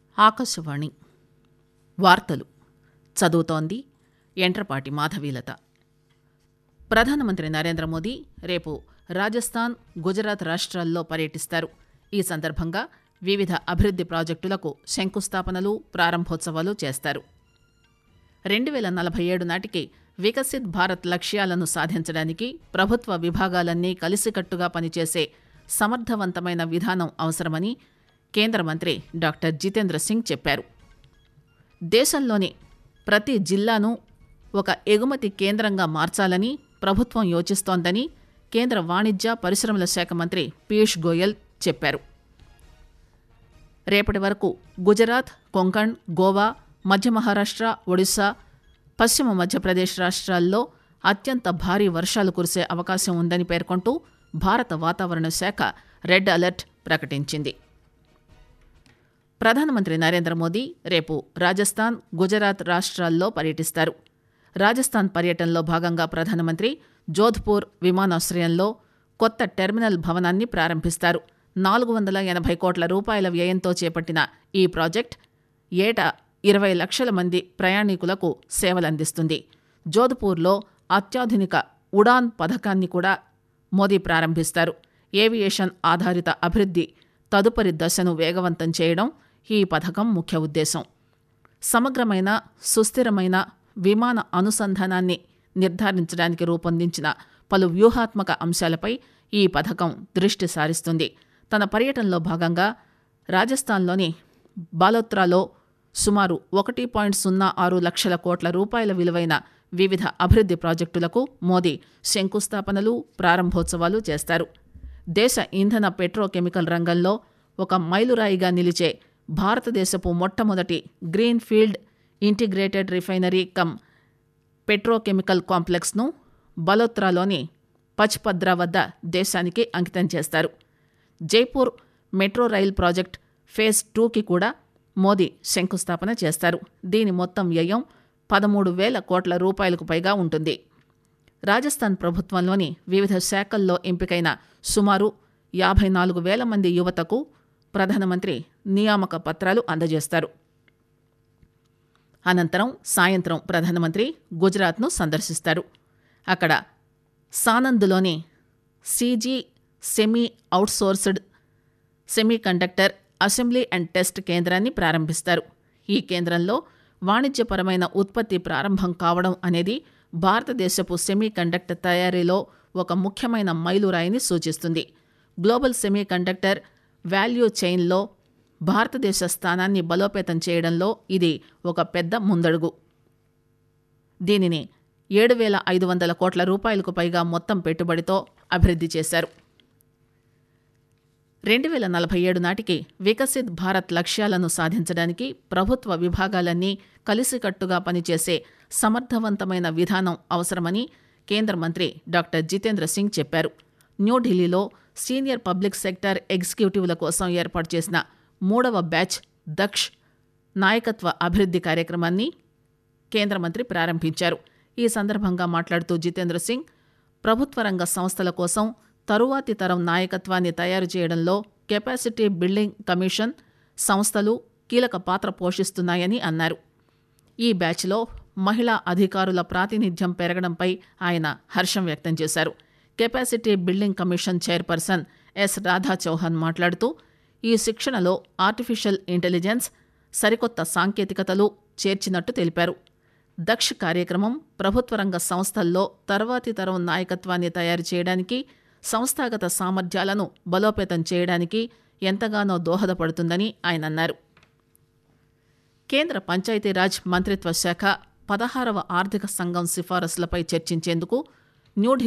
ఆకాశవాణి వార్తలు చదువుతోంది ఎంట్రపాటి మాధవీలత ప్రధానమంత్రి నరేంద్ర మోదీ రేపు రాజస్థాన్ గుజరాత్ రాష్ట్రాల్లో పర్యటిస్తారు ఈ సందర్భంగా వివిధ అభివృద్ది ప్రాజెక్టులకు శంకుస్థాపనలు ప్రారంభోత్సవాలు చేస్తారు రెండు వేల నలభై ఏడు నాటికి వికసిత్ భారత్ లక్ష్యాలను సాధించడానికి ప్రభుత్వ విభాగాలన్నీ కలిసికట్టుగా పనిచేసే సమర్థవంతమైన విధానం అవసరమని కేంద్ర మంత్రి డాక్టర్ జితేంద్ర సింగ్ చెప్పారు దేశంలోని ప్రతి జిల్లాను ఒక ఎగుమతి కేంద్రంగా మార్చాలని ప్రభుత్వం యోచిస్తోందని కేంద్ర వాణిజ్య పరిశ్రమల శాఖ మంత్రి పీయూష్ గోయల్ చెప్పారు రేపటి వరకు గుజరాత్ కొంకణ్ గోవా మధ్య మహారాష్ట్ర ఒడిశా పశ్చిమ మధ్యప్రదేశ్ రాష్ట్రాల్లో అత్యంత భారీ వర్షాలు కురిసే అవకాశం ఉందని పేర్కొంటూ భారత వాతావరణ శాఖ రెడ్ అలర్ట్ ప్రకటించింది ప్రధానమంత్రి నరేంద్ర మోదీ రేపు రాజస్థాన్ గుజరాత్ రాష్ట్రాల్లో పర్యటిస్తారు రాజస్థాన్ పర్యటనలో భాగంగా ప్రధానమంత్రి జోధ్పూర్ విమానాశ్రయంలో కొత్త టెర్మినల్ భవనాన్ని ప్రారంభిస్తారు నాలుగు వందల ఎనభై కోట్ల రూపాయల వ్యయంతో చేపట్టిన ఈ ప్రాజెక్ట్ ఏటా ఇరవై లక్షల మంది ప్రయాణికులకు సేవలందిస్తుంది జోధ్పూర్లో అత్యాధునిక ఉడాన్ పథకాన్ని కూడా మోదీ ప్రారంభిస్తారు ఏవియేషన్ ఆధారిత అభివృద్ధి తదుపరి దశను వేగవంతం చేయడం ఈ పథకం ముఖ్య ఉద్దేశం సమగ్రమైన సుస్థిరమైన విమాన అనుసంధానాన్ని నిర్ధారించడానికి రూపొందించిన పలు వ్యూహాత్మక అంశాలపై ఈ పథకం దృష్టి సారిస్తుంది తన పర్యటనలో భాగంగా రాజస్థాన్లోని బాలోత్రాలో సుమారు ఒకటి పాయింట్ సున్నా ఆరు లక్షల కోట్ల రూపాయల విలువైన వివిధ అభివృద్ధి ప్రాజెక్టులకు మోదీ శంకుస్థాపనలు ప్రారంభోత్సవాలు చేస్తారు దేశ ఇంధన పెట్రోకెమికల్ రంగంలో ఒక మైలురాయిగా నిలిచే భారతదేశపు మొట్టమొదటి greenfield integrated refinery cum petrochemical కాంప్లెక్స్ను బలోత్రాలోని పచ్పద్రా వద్ద దేశానికి అంకితం చేస్తారు Jaipur metro rail project phase టూకి కూడా మోదీ శంకుస్థాపన చేస్తారు దీని మొత్తం వ్యయం పదమూడు వేల కోట్ల రూపాయలకు పైగా ఉంటుంది రాజస్థాన్ ప్రభుత్వంలోని వివిధ శాఖల్లో ఎంపికైన సుమారు యాభై నాలుగు వేల మంది యువతకు ప్రధానమంత్రి నియామక పత్రాలు అందజేస్తారు అనంతరం సాయంత్రం ప్రధానమంత్రి గుజరాత్ను సందర్శిస్తారు అక్కడ సానంద్లోని CG semi outsourced semiconductor assembly and test కేంద్రాన్ని ప్రారంభిస్తారు ఈ కేంద్రంలో వాణిజ్యపరమైన ఉత్పత్తి ప్రారంభం కావడం అనేది భారతదేశపు సెమీ కండక్టర్ తయారీలో ఒక ముఖ్యమైన మైలురాయిని సూచిస్తుంది గ్లోబల్ సెమీ కండక్టర్ వాల్యూ చైన్లో భారతదేశ స్థానాన్ని బలోపేతం చేయడంలో ఇది ఒక పెద్ద ముందడుగు దీనిని ఏడు వేల ఐదు వందల కోట్ల రూపాయలకు పైగా మొత్తం పెట్టుబడితో అభివృద్ధి చేశారు రెండు వేల నలభై ఏడు నాటికి వికసిత్ భారత్ లక్ష్యాలను సాధించడానికి ప్రభుత్వ విభాగాలన్నీ కలిసికట్టుగా పనిచేసే సమర్థవంతమైన విధానం అవసరమని కేంద్ర మంత్రి డాక్టర్ జితేంద్ర సింగ్ చెప్పారు న్యూఢిల్లీలో సీనియర్ పబ్లిక్ సెక్టర్ ఎగ్జిక్యూటివ్ల కోసం ఏర్పాటు చేసిన మూడవ బ్యాచ్ దక్ష్ నాయకత్వ అభివృద్ధి కార్యక్రమాన్ని కేంద్ర మంత్రి ప్రారంభించారు ఈ సందర్భంగా మాట్లాడుతూ జితేంద్ర సింగ్ ప్రభుత్వ రంగ సంస్థల కోసం తరువాతి తరం నాయకత్వాన్ని తయారు చేయడంలో కెపాసిటీ బిల్డింగ్ కమిషన్ సంస్థలు కీలక పాత్ర పోషిస్తున్నాయని అన్నారు ఈ బ్యాచ్లో మహిళా అధికారుల ప్రాతినిధ్యం పెరగడంపై ఆయన హర్షం వ్యక్తం చేశారు capacity building commission chairperson S Radha Chauhan మాట్లాడుతూ ఈ శిక్షణలో ఆర్టిఫిషియల్ ఇంటెలిజెన్స్ సరికొత్త సాంకేతికతలు చేర్చినట్టు తెలిపారు దక్ష్ కార్యక్రమం ప్రభుత్వ రంగ సంస్థల్లో తర్వాతి తరం నాయకత్వాన్ని తయారు చేయడానికి సంస్థాగత సామర్థ్యాలను బలోపేతం చేయడానికి ఎంతగానో దోహదపడుతుందని ఆయన అన్నారు కేంద్ర పంచాయతీరాజ్ మంత్రిత్వ శాఖ పదహారవ ఆర్థిక సంఘం సిఫారసులపై చర్చించేందుకు న్యూఢిల్లీ